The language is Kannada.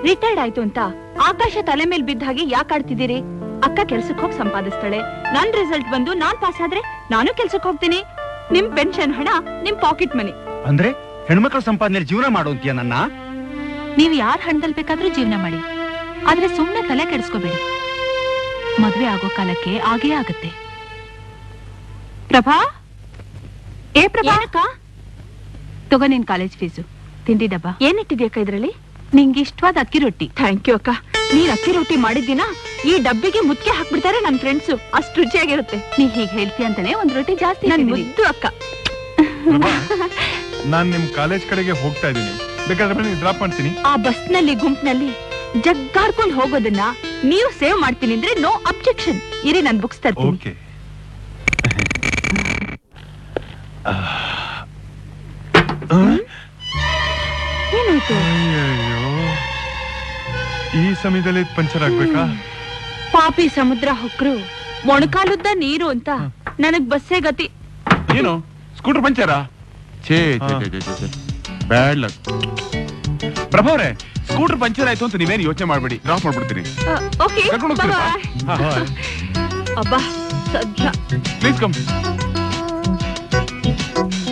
ರಿಟೈರ್ಡ್ ಆಯ್ತು ಅಂತ ಆಕಾಶ ತಲೆ ಮೇಲ್ ಬಿದ್ದ ಹಾಗೆ ಯಾಕೆ ಆಡ್ತಿದ್ದೀರಿ ಅಕ್ಕ ಕೆಲ್ಸಕ್ಕೆ ಹೋಗಿ ಸಂಪಾದಿಸ್ತಾಳೆ ನನ್ ರಿಸಲ್ಟ್ ಬಂದು ನಾನ್ ಪಾಸ್ ಆದ್ರೆ ನಾನು ಕೆಲ್ಸಕ್ಕೆ ಹೋಗ್ತೀನಿ ನಿಮ್ ಪೆನ್ಷನ್ ಹಣ ನಿಮ್ ಪಾಕೆಟ್ ಮನಿ ಅಂದ್ರೆ ಹೆಣ್ಮಕ್ಳ ಸಂಪಾದನೆ ಜೀವನ ಮಾಡುವಂತೀಯ ನನ್ನ ನೀವು ಯಾರ ಹಣದಲ್ಲಿ ಬೇಕಾದ್ರೂ ಜೀವನ ಮಾಡಿ ಆದ್ರೆ ಸುಮ್ನೆ ತಲೆ ಕೆಡಿಸ್ಕೋಬೇಡಿ ಮದ್ವೆ ಆಗೋ ಕಾಲಕ್ಕೆ ಆಗೇ ಆಗತ್ತೆ ಪ್ರಭಾ ಏ ಪ್ರಭಾ ತಗೋ ನಿನ್ ಕಾಲೇಜ್ ಫೀಸು ತಿಂಡಿ ಡಬ್ಬ ಏನಿಟ್ಟಿದ್ಯಕ್ಕ ಇದ್ರಲ್ಲಿ ನಿಂಗೆ ಇಷ್ಟವಾದ ಅಕ್ಕಿ ರೊಟ್ಟಿ ಥ್ಯಾಂಕ್ ಯು ಅಕ್ಕ ನೀನ್ ಅಕ್ಕಿ ರೊಟ್ಟಿ ಮಾಡಿದ್ದೀನ ಈ ಡಬ್ಬಿಗೆ ಮುದ್ಕೆ ಹಾಕ್ಬಿಡ್ತಾರೆ ನನ್ ಫ್ರೆಂಡ್ಸ್ ಅಷ್ಟು ರುಚಿಯಾಗಿರುತ್ತೆ ನೀ ಹೀಗ್ ಹೇಳ್ತೀಯ ಅಂತಾನೆ ಒಂದ್ ರೊಟ್ಟಿ ಜಾಸ್ತಿ ನನ್ ಇಟ್ಟಿದೀನಿ. ಮುದ್ದು ಅಕ್ಕ ನಾನ್ ನಿಮ್ ಕಾಲೇಜ್ ಕಡೆಗೆ ಹೋಗ್ತಾ ಇದ್ದೀನಿ ಬೇಕಾದ್ರೆ ಬನ್ನಿ ಡ್ರಾಪ್ ಮಾಡ್ತೀನಿ ಆ ಬಸ್ನಲ್ಲಿ ಗುಂಪ್ನಲ್ಲಿ ಜಗ್ಗಾಡ್ಕೊಂಡ್ ಹೋಗೋದನ್ನ ನೀವು ಸೇವ್ ಮಾಡ್ತೀನಿ ಅಂದ್ರೆ ನೋ ಅಬ್ಜೆಕ್ಷನ್ ಇರಿ ನನ್ ಬುಕ್ಸ್ ತರ್ತೀನಿ ಓಕೆ ಏನಾಯ್ತು ಅಯ್ಯಯ್ಯೋ ಈ ಸಮಯದಲ್ಲಿ ಪಂಚರ್ ಆಗ್ಬೇಕಾ ಪಾಪಿ ಸಮುದ್ರ ಹೊಕ್ರು ಮೊಣಕಾಲುದ್ದ ನೀರು ಅಂತ ನನಗ್ ಬಸ್ಸೇ ಗತಿ ಏನು ಸ್ಕೂಟರ್ ಪಂಚರಾ ಛೇ ಛೇ, ಛೇ, ಛೇ, ಛೇ, ಛೇ. ಬ್ಯಾಡ್ ಲಕ್ ಪ್ರಭಾ ಅವ್ರೆ ಸ್ಕೂಟರ್ ಪಂಚರ್ ಆಯ್ತು ಅಂತ ನೀವೇನು ಯೋಚನೆ ಮಾಡ್ಬೇಡಿ ಡ್ರಾಪ್ ಮಾಡ್ಬಿಡ್ತೀನಿ ಓಕೆ ಕರ್ಕೊಂಡು ಹೋಗ್ತೀರಾ? ಹಾ. ಅಬ್ಬಾ ಸದ್ಯ ಪ್ಲೀಸ್ ಕಮ್